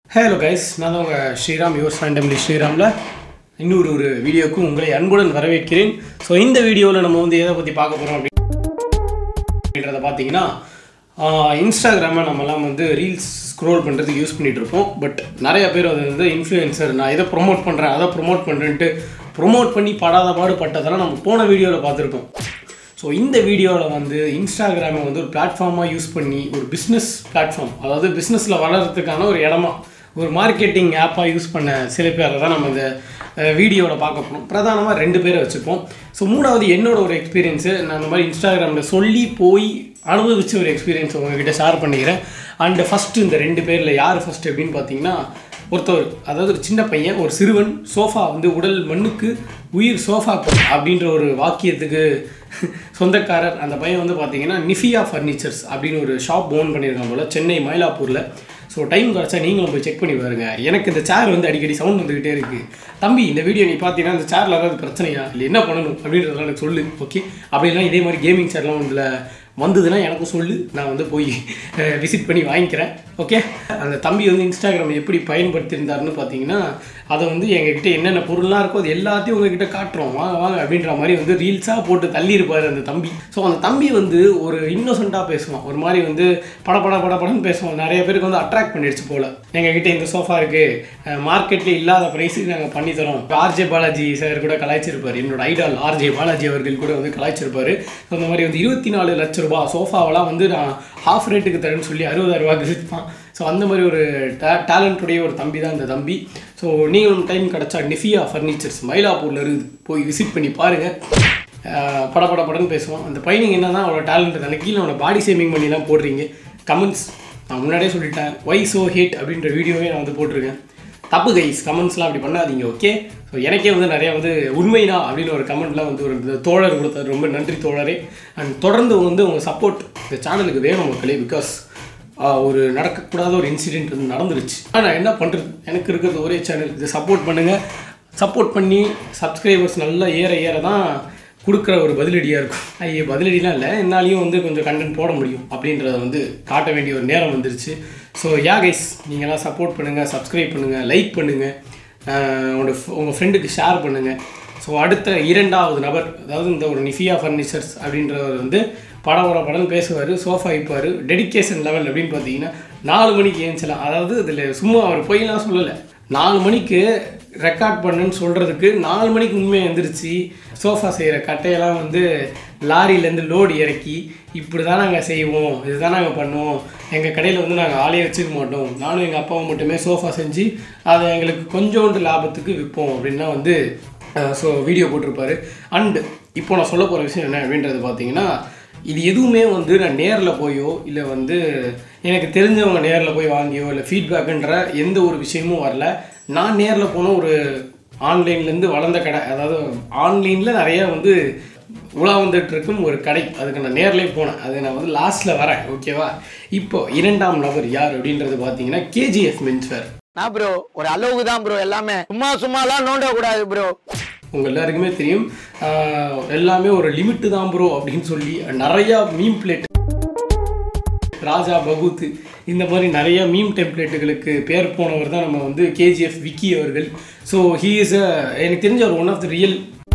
hello guys நான் தான் உங்கள் ஸ்ரீராம் யுவர் ஃபேண்டமிலி ஸ்ரீராமில் இன்னொரு ஒரு வீடியோக்கும் உங்களை அன்புடன் வரவேற்கிறேன் ஸோ இந்த வீடியோவில் நம்ம வந்து எதை பற்றி பார்க்க போகிறோம் அப்படின்றத பார்த்தீங்கன்னா இன்ஸ்டாகிராமை நம்மலாம் வந்து ரீல்ஸ் ஸ்க்ரோல் பண்ணுறதுக்கு யூஸ் பண்ணிகிட்டு இருப்போம் பட் நிறைய பேர் அது வந்து இன்ஃப்ளூயன்சர் நான் இதை ப்ரொமோட் பண்ணுறேன் அதை ப்ரொமோட் பண்ணுறேன்ட்டு ப்ரொமோட் பண்ணி படாத பாடு பட்டதெல்லாம் நம்ம போன வீடியோவில் பார்த்துருப்போம் ஸோ இந்த வீடியோவில் வந்து இன்ஸ்டாகிராமை வந்து ஒரு பிளாட்ஃபார்மாக யூஸ் பண்ணி ஒரு பிஸ்னஸ் பிளாட்ஃபார்ம் அதாவது பிஸ்னஸில் வளர்கிறதுக்கான ஒரு இடமா ஒரு மார்க்கெட்டிங் ஆப்பாக யூஸ் பண்ண சில பேரை தான் நம்ம இந்த வீடியோவில் பார்க்க போகிறோம் பிரதானமாக ரெண்டு பேரை வச்சுப்போம் ஸோ மூணாவது என்னோட ஒரு எக்ஸ்பீரியன்ஸு நான் இந்த மாதிரி இன்ஸ்டாகிராமில் சொல்லி போய் அனுபவிச்ச ஒரு எக்ஸ்பீரியன்ஸ் உங்ககிட்ட ஷேர் பண்ணிக்கிறேன் அண்டு ஃபஸ்ட்டு இந்த ரெண்டு பேரில் யார் ஃபஸ்ட்டு அப்படின்னு பார்த்தீங்கன்னா ஒருத்தவர் அதாவது ஒரு சின்ன பையன் ஒரு சிறுவன் சோஃபா வந்து உடல் மண்ணுக்கு உயிர் சோஃபாக்கு அப்படின்ற ஒரு வாக்கியத்துக்கு சொந்தக்காரர் அந்த பையன் வந்து பார்த்தீங்கன்னா நிஃபியா ஃபர்னிச்சர்ஸ் அப்படின்னு ஒரு ஷாப் ஓன் பண்ணியிருக்காங்க போல் சென்னை மயிலாப்பூரில் ஸோ டைம் கிடச்சா நீங்களும் போய் செக் பண்ணி பாருங்க எனக்கு இந்த சேர் வந்து அடிக்கடி சவுண்ட் வந்துக்கிட்டே இருக்குது தம்பி இந்த வீடியோ நீ பார்த்தீங்கன்னா இந்த சேரில் ஏதாவது பிரச்சனையா இல்லை என்ன பண்ணணும் அப்படின்றதெல்லாம் எனக்கு சொல்லு ஓகே அப்படிலாம் இதே மாதிரி கேமிங் சேர்லாம் இதில் வந்ததுன்னா எனக்கும் சொல்லு நான் வந்து போய் விசிட் பண்ணி வாங்கிக்கிறேன் ஓகே அந்த தம்பி வந்து இன்ஸ்டாகிராம் எப்படி பயன்படுத்தியிருந்தாருன்னு பார்த்தீங்கன்னா அதை வந்து எங்ககிட்ட என்னென்ன பொருள்லாம் இருக்கோ அது எல்லாத்தையும் உங்ககிட்ட காட்டுறோம் வாங்க வாங்க அப்படின்ற மாதிரி வந்து ரீல்ஸாக போட்டு தள்ளியிருப்பார் அந்த தம்பி ஸோ அந்த தம்பி வந்து ஒரு இன்னோசென்ட்டாக பேசுவான் ஒரு மாதிரி வந்து பட பட பட படன்னு பேசுவான் நிறைய பேருக்கு வந்து அட்ராக்ட் பண்ணிடுச்சு போல் எங்ககிட்ட இந்த சோஃபா இருக்குது மார்க்கெட்டில் இல்லாத ப்ரைஸுக்கு நாங்கள் பண்ணி தரோம் ஆர்ஜே பாலாஜி சார் கூட கலாய்ச்சிருப்பார் என்னோட ஐடால் ஆர்ஜே பாலாஜி அவர்கள் கூட வந்து கலாய்ச்சிருப்பார் ஸோ அந்த மாதிரி வந்து இருபத்தி நாலு லட்ச ரூபா சோஃபாவெல்லாம் வந்து நான் ஹாஃப் ரேட்டுக்கு தரேன்னு சொல்லி அறுபதாயிரம் ரூபாய்க்கு விற்பான் ஸோ அந்த மாதிரி ஒரு டே டேலண்ட்டுடைய ஒரு தம்பி தான் இந்த தம்பி ஸோ நீங்களும் டைம் கிடச்சா நிஃபியா ஃபர்னிச்சர்ஸ் மயிலாப்பூரில் இருக்குது போய் விசிட் பண்ணி பாருங்கள் பட பட படன்னு பேசுவோம் அந்த பையனுங்க என்ன தான் அவ்வளோ டேலண்ட் தானே கீழே அவனை பாடி ஷேமிங் பண்ணிலாம் போடுறீங்க கமெண்ட்ஸ் நான் முன்னாடியே சொல்லிட்டேன் ஒய் ஸோ ஹேட் அப்படின்ற வீடியோவே நான் வந்து போட்டிருக்கேன் தப்பு கைஸ் கமெண்ட்ஸ்லாம் அப்படி பண்ணாதீங்க ஓகே ஸோ எனக்கே வந்து நிறையா வந்து உண்மைனா அப்படின்னு ஒரு கமெண்ட்லாம் வந்து ஒரு தோழர் கொடுத்தாரு ரொம்ப நன்றி தோழரே அண்ட் தொடர்ந்து வந்து உங்கள் சப்போர்ட் இந்த சேனலுக்கு வேணும் மக்களே பிகாஸ் ஒரு நடக்கக்கூடாத ஒரு இன்சிடெண்ட் வந்து நடந்துருச்சு ஆனால் என்ன பண்ணுறது எனக்கு இருக்கிறது ஒரே சேனல் இதை சப்போர்ட் பண்ணுங்கள் சப்போர்ட் பண்ணி சப்ஸ்கிரைபர்ஸ் நல்லா ஏற ஏற தான் கொடுக்குற ஒரு பதிலடியாக இருக்கும் ஐயோ பதிலடிலாம் இல்லை என்னாலையும் வந்து கொஞ்சம் கண்டென்ட் போட முடியும் அப்படின்றத வந்து காட்ட வேண்டிய ஒரு நேரம் வந்துருச்சு ஸோ யா கைஸ் நீங்களாம் சப்போர்ட் பண்ணுங்கள் சப்ஸ்கிரைப் பண்ணுங்கள் லைக் பண்ணுங்கள் உங்களோட உங்கள் ஃப்ரெண்டுக்கு ஷேர் பண்ணுங்கள் ஸோ அடுத்த இரண்டாவது நபர் அதாவது இந்த ஒரு நிஃபியா ஃபர்னிச்சர்ஸ் அப்படின்றவர் வந்து படம் ஒரு படம் பேசுவார் சோஃபா வைப்பார் டெடிக்கேஷன் லெவல் அப்படின்னு பார்த்தீங்கன்னா நாலு மணிக்கு ஏஞ்சலாம் அதாவது இதில் சும்மா அவர் பொய்லாம் சொல்லலை நாலு மணிக்கு ரெக்கார்ட் பண்ணுன்னு சொல்கிறதுக்கு நாலு மணிக்கு உண்மையாக எழுந்திரிச்சு சோஃபா செய்கிற கட்டையெல்லாம் வந்து லாரியிலேருந்து லோடு இறக்கி இப்படி தான் நாங்கள் செய்வோம் இதுதான் நாங்கள் பண்ணுவோம் எங்கள் கடையில் வந்து நாங்கள் ஆளே வச்சுக்க மாட்டோம் நானும் எங்கள் அப்பாவும் மட்டுமே சோஃபா செஞ்சு அதை எங்களுக்கு கொஞ்சோண்டு லாபத்துக்கு விற்போம் அப்படின்னா வந்து ஸோ வீடியோ போட்டிருப்பாரு அண்டு இப்போ நான் சொல்ல போகிற விஷயம் என்ன அப்படின்றது பார்த்தீங்கன்னா இது எதுவுமே வந்து நான் நேரில் போயோ இல்லை வந்து எனக்கு தெரிஞ்சவங்க நேரில் போய் வாங்கியோ இல்லை ஃபீட்பேக்குன்ற எந்த ஒரு விஷயமும் வரல நான் நேரில் போன ஒரு ஆன்லைன்லேருந்து வளர்ந்த கடை அதாவது ஆன்லைனில் நிறைய வந்து உலா வந்துட்டு இருக்கும் ஒரு கடை அதுக்கு நான் நேர்லேயே போனேன் அது நான் வந்து லாஸ்ட்டில் வரேன் ஓகேவா இப்போ இரண்டாம் நபர் யார் அப்படின்றது பார்த்தீங்கன்னா கேஜிஎஃப் மென்ஸ்வேர் நான் ப்ரோ ஒரு அளவுக்கு தான் ப்ரோ எல்லாமே சும்மா சும்மாலாம் நோண்ட கூடாது ப்ரோ உங்கள் எல்லாருக்குமே தெரியும் ஆஹ் எல்லாமே ஒரு லிமிட்டு தான் ப்ரோ அப்படின்னு சொல்லி நிறையா மீம் பிளேட் ராஜா பகூத் இந்த மாதிரி நிறைய மீம் டெம்ப்ளேட்டுகளுக்கு பேர் போனவர் தான் நம்ம வந்து கேஜிஎஃப் விக்கி அவர்கள் ஸோ ஹீ இஸ் அ எனக்கு தெரிஞ்ச ஒரு ஒன் ஆஃப் த ரியல்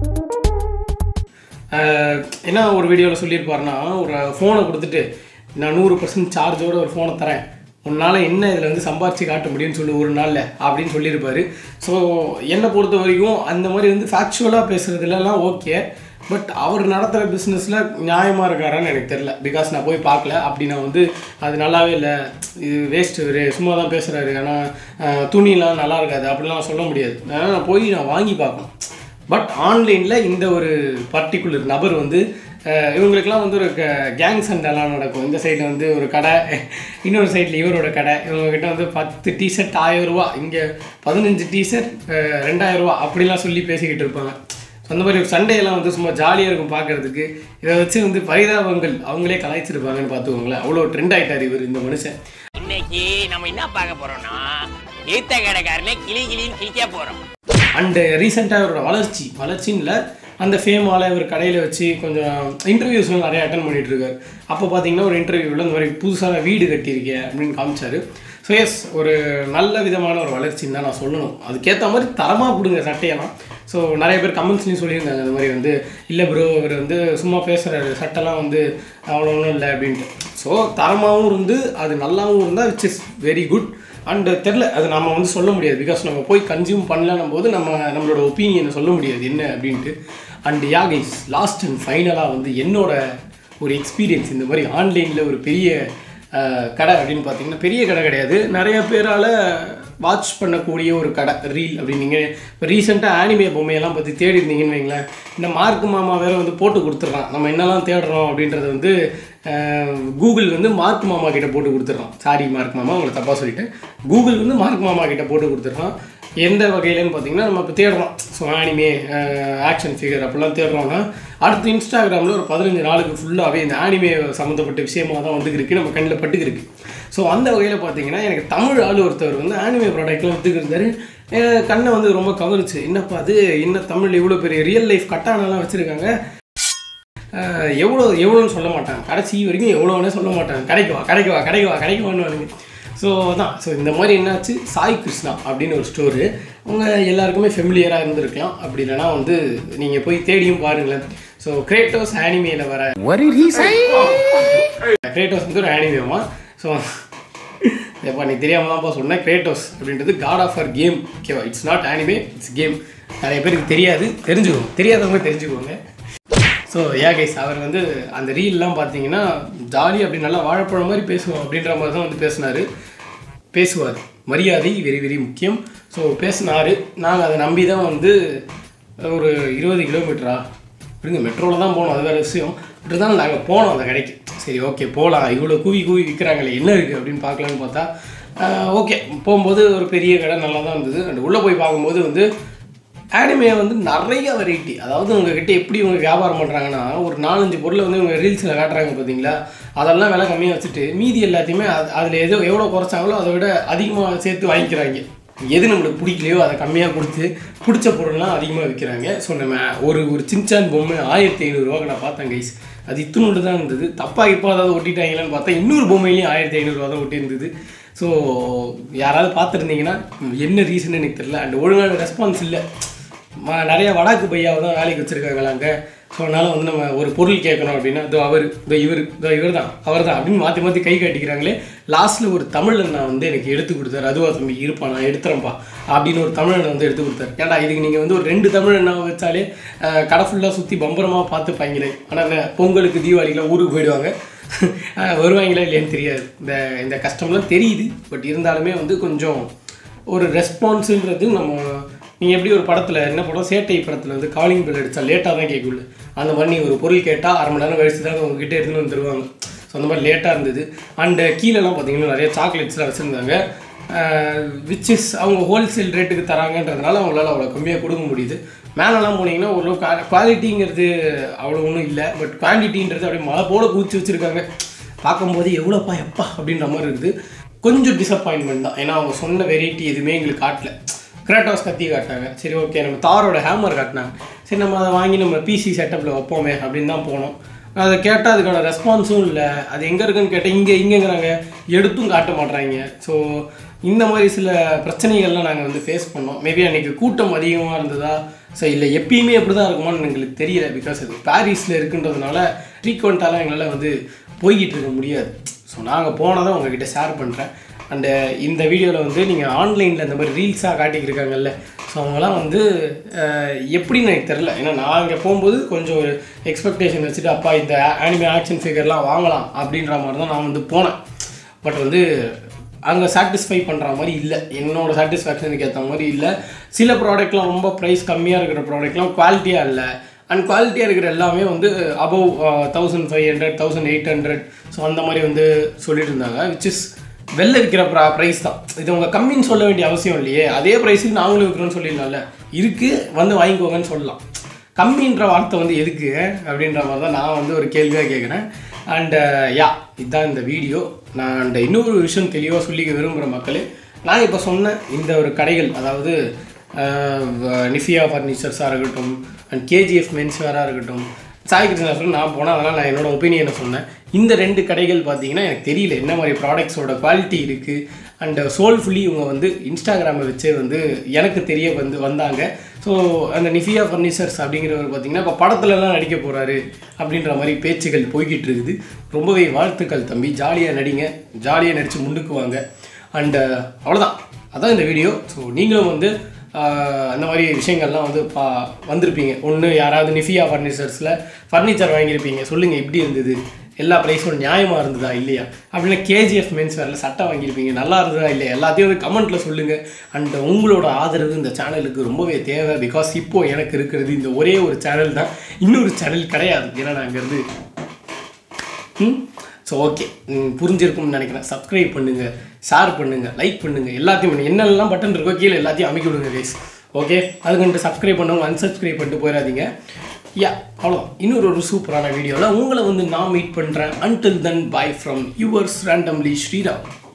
என்ன ஒரு வீடியோவில் சொல்லியிருப்பாருன்னா ஒரு ஃபோனை கொடுத்துட்டு நான் நூறு பர்சன்ட் சார்ஜோட ஒரு ஃபோனை தரேன் உன்னால் என்ன இதில் வந்து சம்பாரிச்சு காட்ட முடியும்னு சொல்லி ஒரு நாளில் அப்படின்னு சொல்லியிருப்பாரு ஸோ என்னை பொறுத்த வரைக்கும் அந்த மாதிரி வந்து ஃபேக்சுவலாக பேசுகிறதுலலாம் ஓகே பட் அவர் நடத்துகிற பிஸ்னஸில் நியாயமாக இருக்காரான்னு எனக்கு தெரில பிகாஸ் நான் போய் பார்க்கல அப்படி நான் வந்து அது நல்லாவே இல்லை இது வேஸ்ட் இவர் சும்மா தான் பேசுகிறாரு ஆனால் துணிலாம் நல்லா இருக்காது அப்படிலாம் சொல்ல முடியாது அதனால் நான் போய் நான் வாங்கி பார்க்கணும் பட் ஆன்லைனில் இந்த ஒரு பர்டிகுலர் நபர் வந்து அஹ், இவங்களுக்கெல்லாம் வந்து ஒரு கேங் சண்டைலாம் நடக்கும் இந்த சைடில் வந்து ஒரு கடை இன்னொரு சைடில் இவரோட கடை இவங்ககிட்ட வந்து பத்து டிஷர்ட் ஆயிரம் ரூபா இங்கே பதினஞ்சு டிஷர்ட் ரெண்டாயிரம் ரூபா அப்படிலாம் சொல்லி பேசிக்கிட்டு இருப்பாங்க ஸோ அந்த மாதிரி ஒரு சண்டையெல்லாம் வந்து சும்மா ஜாலியாக இருக்கும் பார்க்கறதுக்கு இதை வச்சு வந்து பரிதாபங்கள் அவங்களே கலாய்ச்சிருப்பாங்கன்னு பார்த்துக்கோங்களேன் அவ்வளோ ட்ரெண்ட் ஆகிட்டார் இவர் இந்த மனுஷன் இன்னைக்கு நம்ம என்ன பார்க்க போறோம்னா ஏத்த கடைக்காரனே கிளி கிளின்னு கிளிக்க போறோம் அண்டு ரீசெண்டாக இவரோட வளர்ச்சி வளர்ச்சின்னு இல்லை அந்த ஃபேமால் இவர் கடையில் வச்சு கொஞ்சம் இன்டர்வியூஸ்லாம் நிறைய அட்டன் பண்ணிட்டு இருக்காரு அப்போ பார்த்தீங்கன்னா ஒரு இன்டர்வியூவில் இந்த மாதிரி புதுசாக வீடு கட்டியிருக்கேன் அப்படின்னு காமிச்சாரு ஸோ எஸ் ஒரு நல்ல விதமான ஒரு வளர்ச்சின்னு தான் நான் சொல்லணும் அதுக்கேற்ற மாதிரி தரமாக கொடுங்க சட்டையெல்லாம் ஸோ நிறைய பேர் கமெண்ட்ஸ்லையும் சொல்லியிருந்தாங்க அந்த மாதிரி வந்து இல்லை ப்ரோ இவர் வந்து சும்மா பேசுகிறாரு சட்டைலாம் வந்து அவ்வளோ ஒன்றும் இல்லை அப்படின்ட்டு ஸோ தரமாகவும் இருந்து அது நல்லாவும் இருந்தால் which is very good and தெரில அது நம்ம வந்து சொல்ல முடியாது பிகாஸ் நம்ம போய் கன்சியூம் பண்ணலன்னும் போது நம்ம நம்மளோட ஒப்பீனியனை சொல்ல முடியாது என்ன அப்படின்ட்டு and yeah guys last and ஃபைனலாக வந்து என்னோட ஒரு எக்ஸ்பீரியன்ஸ் இந்த மாதிரி ஆன்லைனில் ஒரு பெரிய அஹ், கடை அப்படின்னு பார்த்தீங்கன்னா பெரிய கடை கிடையாது நிறைய பேரால் வாட்ச் பண்ணக்கூடிய ஒரு கடை ரீல் அப்படின்னீங்க இப்போ ரீசெண்டாக ஆனிமே பொம்மையெல்லாம் பற்றி தேடி இருந்தீங்கன்னு வைங்களேன் இந்த மார்க் மாமா வேற வந்து போட்டு கொடுத்துட்றான் நம்ம என்னெல்லாம் தேடுறோம் அப்படின்றது வந்து அஹ், கூகுள் வந்து மார்க் மாமா கிட்ட போட்டு கொடுத்துட்றான் சாரி மார்க் மாமா உங்களை தப்பாக சொல்லிட்டேன் கூகுள் வந்து மார்க் மாமா கிட்ட போட்டு கொடுத்துட்றான் எந்த வகையிலன்னு பார்த்தீங்கன்னா நம்ம இப்போ தேடுறோம் ஸோ ஆனிமே ஆக்ஷன் ஃபிகர் அப்படிலாம் தேடுறோம்னா அடுத்து இன்ஸ்டாகிராமில் ஒரு பதினஞ்சு நாளுக்கு ஃபுல்லாகவே இந்த ஆனிமே சம்மந்தப்பட்ட விஷயமாக தான் வந்துருக்கு நம்ம கண்ணில் பட்டுக்கிருக்கு ஸோ அந்த வகையில் பார்த்தீங்கன்னா எனக்கு தமிழ் ஆள் ஒருத்தவர் வந்து ஆனிமே ப்ராடக்ட்லாம் வித்துக்கிருந்தாரு என் கண்ணை வந்து ரொம்ப கவனிச்சு என்னப்பா அது என்ன தமிழ் இவ்வளோ பெரிய ரியல் லைஃப் கட்டானெல்லாம் வச்சுருக்காங்க ஆஹ் எவ்வளோ எவ்வளோன்னு சொல்ல மாட்டாங்க கடைசி வரைக்கும் எவ்வளோன்னு சொல்ல மாட்டாங்க கிடைக்குவா கிடைக்குவா கிடைக்குவா கிடைக்குவான்னு ஸோ அதான் ஸோ இந்த மாதிரி என்னாச்சு சாய் கிருஷ்ணா அப்படின்னு ஒரு ஸ்டோரு அவங்க எல்லாருக்குமே ஃபெமிலியராக இருந்திருக்கலாம் அப்படி இல்லைன்னா வந்து நீங்கள் போய் தேடியும் பாருங்களேன் ஸோ கிரேட்டோஸ் ஆனிமேல வர கிரேட்டோஸ் வந்து ஒரு ஆனிமேமா ஸோ எப்பா நீ தெரியாம தான்ப்பா சொன்னேன் கிரேட்டோஸ் அப்படின்றது காட் ஆஃப் அர் கேம் ஓகேவா it's not anime it's game நிறைய பேருக்கு தெரியாது தெரிஞ்சுக்கோங்க தெரியாதவங்க தெரிஞ்சுக்கோங்க ஸோ ஏ கைஸ் அவர் வந்து அந்த ரீல்லாம் பார்த்தீங்கன்னா ஜாலி அப்படி நல்லா வாழைப்பழம் மாதிரி பேசுவோம் அப்படின்ற மாதிரி தான் வந்து பேசினார் பேசுவார் மரியாதை வெரி வெரி முக்கியம் ஸோ பேசினார் நாங்கள் அதை நம்பி தான் வந்து ஒரு இருபது கிலோமீட்டரா அப்படிங்க மெட்ரோவில் தான் போனோம் அது வேறு விஷயம் இப்படி தான் நாங்கள் போனோம் அந்த கடைக்கு சரி ஓகே போகலாம் இவ்வளோ கூவி கூவி விற்கிறாங்களே என்ன இருக்குது அப்படின்னு பார்க்கலான்னு பார்த்தா ஓகே போகும்போது ஒரு பெரிய கடை நல்லா தான் இருந்தது அண்ட் உள்ளே போய் பார்க்கும்போது வந்து ஆனிமே வந்து நிறைய வெரைட்டி அதாவது உங்ககிட்ட எப்படி இவங்க வியாபாரம் பண்ணுறாங்கன்னா ஒரு நாலஞ்சு பொருளை வந்து இவங்க ரீல்ஸில் காட்டுறாங்க பார்த்தீங்களா அதெல்லாம் விலை கம்மியாக வச்சுட்டு மீதி எல்லாத்தையுமே அது அதில் எதோ எவ்வளோ குறைச்சாங்களோ அதை விட அதிகமாக சேர்த்து வாங்கிக்கிறாங்க எது நம்மளுக்கு பிடிக்கலையோ அதை கம்மியாக கொடுத்து பிடிச்ச பொருள்லாம் அதிகமாக விற்கிறாங்க ஸோ நம்ம ஒரு ஒரு சின்சான் பொம்மை ஆயிரத்தி ஐநூறுரூவாக்கு நான் பார்த்தேன் கைஸ் அது இத்துணுண்டு தான் இருந்தது தப்பாக இப்போ அதாவது ஒட்டிட்டாங்களான்னு பார்த்தா இன்னொரு பொம்மையிலையும் ஆயிரத்தி ஐநூறுரூவா தான் ஒட்டியிருந்தது ஸோ யாராவது பார்த்துருந்தீங்கன்னா என்ன ரீசன் எனக்கு தெரியல அண்ட் ஒழுங்கான ரெஸ்பான்ஸ் இல்லை ம- நிறைய வடாக்கு பையாவை தான் வேலைக்கு வச்சுருக்காங்களா அங்கே ஸோ அதனால் வந்து நம்ம ஒரு பொருள் கேட்கணும் அப்படின்னா இதோ அவர் இதோ இவர் இதோ இவர் தான் அவர் தான் அப்படின்னு மாற்றி மாற்றி கை காட்டிக்கிறாங்களே லாஸ்ட்டில் ஒரு தமிழ் அண்ணா வந்து எனக்கு எடுத்து கொடுத்தாரு அதுவா தம்பி இருப்பா நான் எடுத்துறேன்ப்பா அப்படின்னு ஒரு தமிழ் அண்ணன் வந்து எடுத்து கொடுத்தாரு ஏன்டா இதுக்கு நீங்கள் வந்து ஒரு ரெண்டு தமிழ் அண்ணாவை வச்சாலே அஹ், கடை ஃபுல்லாக சுற்றி பம்பரமாக பார்த்துப்பாங்களே ஆனால் பொங்கலுக்கு தீபாவளிக்கெலாம் ஊருக்கு போயிடுவாங்க அஹ், வருவாங்களா இல்லையான்னு தெரியாது இந்த இந்த கஷ்டம்லாம் தெரியுது பட் இருந்தாலுமே வந்து கொஞ்சம் ஒரு ரெஸ்பான்ஸுன்றது நம்ம நீங்கள் எப்படி ஒரு படத்தில் என்ன படம் சேட்டை படத்தில் வந்து காலிங் பெல் அடித்தா லேட்டாக தான் கேட்குள்ள அந்த மாதிரி நீ ஒரு பொருள் கேட்டால் அரை மணி நேரம் கழிச்சு தான் உங்ககிட்ட எடுத்துன்னு வந்து தருவாங்க ஸோ அந்த மாதிரி லேட்டாக இருந்தது அண்டு கீழெல்லாம் பார்த்தீங்கன்னா நிறைய சாக்லேட்ஸ்லாம் வச்சுருந்தாங்க விச் இஸ் அவங்க ஹோல்சேல் ரேட்டுக்கு தராங்கன்றதுனால அவங்களால அவ்வளோ கம்மியாக கொடுக்க முடியுது மேலெல்லாம் போனீங்கன்னா ஓரளவு குவாலிட்டிங்கிறது அவ்வளோ ஒன்றும் இல்லை பட் குவான்டிட்டின்றது அப்படியே மழை போல குதிச்சு வச்சுருக்காங்க பார்க்கும்போது எவ்வளோப்பா எப்பா அப்படின்ற மாதிரி இருக்குது கொஞ்சம் டிசப்பாயின்மெண்ட் தான் ஏன்னா அவங்க சொன்ன வெரைட்டி எதுவுமே எங்களுக்கு காட்டல கிராட்டாஸ் கத்தி காட்டினாங்க சரி ஓகே நம்ம தாரோட ஹேமர் காட்டினாங்க சரி நம்ம அதை வாங்கி நம்ம பிசி செட்டப்பில் வைப்போமே அப்படின்னு தான் போனோம் அதை கேட்டால் அதுக்கான ரெஸ்பான்ஸும் இல்லை அது எங்கே இருக்குன்னு கேட்டால் இங்கே இங்கேங்கிறாங்க எடுத்தும் காட்ட மாட்றாங்க ஸோ இந்த மாதிரி சில பிரச்சனைகள்லாம் நாங்கள் வந்து ஃபேஸ் பண்ணோம் மேபி அன்றைக்கி கூட்டம் அதிகமாக இருந்ததா ஸோ இல்லை எப்பயுமே அப்படி தான் இருக்குமான்னு எங்களுக்கு தெரியல பிகாஸ் அது பாரிஸில் இருக்குன்றதுனால ஃப்ரீக்வெண்ட்டாலாம் எங்களால் வந்து போய்கிட்டு இருக்க முடியாது ஸோ நாங்கள் போனதை உங்ககிட்ட ஷேர் பண்ணுறேன் அண்டு இந்த வீடியோவில் வந்து நீங்கள் ஆன்லைனில் இந்த மாதிரி ரீல்ஸாக காட்டிக்கிருக்காங்கல்ல ஸோ அவங்களாம் வந்து அஹ், எப்படின்னு எனக்கு தெரில ஏன்னா நான் இங்கே போகும்போது கொஞ்சம் ஒரு எக்ஸ்பெக்டேஷன் வச்சுட்டு அப்பா இந்த ஆனிமே ஆக்ஷன் ஃபிகர்லாம் வாங்கலாம் அப்படின்ற மாதிரி தான் நான் வந்து போனேன் பட் வந்து அங்கே சாட்டிஸ்ஃபை பண்ணுற மாதிரி இல்லை என்னோட சாட்டிஸ்ஃபேக்ஷனுக்கு ஏற்ற மாதிரி இல்லை சில ப்ராடக்ட்லாம் ரொம்ப ப்ரைஸ் கம்மியாக இருக்கிற ப்ராடக்ட்லாம் குவாலிட்டியாக இல்லை அண்ட் குவாலிட்டியாக இருக்கிற எல்லாமே வந்து above thousand five hundred thousand eight hundred so அந்த மாதிரி வந்து சொல்லிட்டு இருந்தாங்க விச் இஸ் வெளில விற்கிற ப்ரா ப்ரைஸ் தான் இது உங்கள் கம்மின்னு சொல்ல வேண்டிய அவசியம் இல்லையே அதே ப்ரைஸுக்கு நாங்களும் விற்கிறோம்னு சொல்லிடலாம்ல இருக்குது வந்து வாங்கிக்கோங்கன்னு சொல்லலாம் கம்மின்ற வார்த்தை வந்து எதுக்கு அப்படின்ற மாதிரி தான் நான் வந்து ஒரு கேள்வியாக கேட்குறேன் அண்டு யா இதுதான் இந்த வீடியோ நான் அந்த இன்னொரு விஷயம் தெளிவாக சொல்லிக்க விரும்புகிற மக்களே நான் இப்போ சொன்ன இந்த ஒரு கடைகள் அதாவது நிஃபியா ஃபர்னிச்சர்ஸாக இருக்கட்டும் அண்ட் கேஜிஎஃப் மென்ஸ்வேராக இருக்கட்டும் சாய் கிருஷ்ணா சொல்லி நான் போனேன் அதனால் நான் என்னோட ஒப்பீனியனை சொன்னேன் இந்த ரெண்டு கடைகள் பார்த்தீங்கன்னா எனக்கு தெரியல என்ன மாதிரி ப்ராடக்ட்ஸோட குவாலிட்டி இருக்குது அண்ட் சோல்ஃபுல்லி இவங்க வந்து இன்ஸ்டாகிராமை வச்சே வந்து எனக்கு தெரிய வந்து வந்தாங்க ஸோ அந்த நிஃபியா ஃபர்னிச்சர்ஸ் அப்படிங்கிறவர் பார்த்தீங்கன்னா இப்போ படத்துலலாம் நடிக்க போகிறாரு அப்படின்ற மாதிரி பேச்சுகள் போய்கிட்டு இருக்குது ரொம்பவே வாழ்த்துக்கள் தம்பி ஜாலியாக நடிங்க ஜாலியாக நடித்து முன்னுக்கு வாங்க அண்டு அவ்வளோதான் அதான் இந்த வீடியோ ஸோ நீங்களும் வந்து ஆஹ், அந்த மாதிரி விஷயங்கள்லாம் வந்து பா வந்திருப்பீங்க ஒன்று யாராவது நிஃபியா ஃபர்னிச்சர்ஸில் ஃபர்னிச்சர் வாங்கியிருப்பீங்க சொல்லுங்கள் எப்படி இருந்தது எல்லா ப்ரைஸும் நியாயமாக இருந்ததா இல்லையா அப்படின்னா கேஜிஎஃப் மென்ஸ் வேரில் சட்டை வாங்கியிருப்பீங்க நல்லா இருந்ததா இல்லையா எல்லாத்தையும் வந்து கமெண்ட்டில் சொல்லுங்கள் அண்ட் உங்களோட ஆதரவு இந்த சேனலுக்கு ரொம்பவே தேவை பிகாஸ் இப்போது எனக்கு இருக்கிறது இந்த ஒரே ஒரு சேனல் தான் இன்னொரு சேனல் கிடையாது ஏன்னா நான் அங்கேருந்து ம் ஸோ ஓகே புரிஞ்சிருக்கும்னு நினைக்கிறேன் சப்ஸ்கிரைப் பண்ணுங்கள் ஷேர் பண்ணுங்கள் லைக் பண்ணுங்கள் எல்லாத்தையும் பண்ணுங்க என்னெல்லாம் பட்டன் இருக்கோ கீழே எல்லாத்தையும் அமைக்கி விடுங்க கைஸ் ஓகே அதுக்கு சப்ஸ்கிரைப் பண்ணவங்க unsubscribe பண்ணிட்டு போயிடாதீங்க யா அவ்வளோதான் இன்னொரு ஒரு சூப்பரான வீடியோவில் உங்களை வந்து நான் மீட் பண்ணுறேன் until then bye from yours randomly Sriram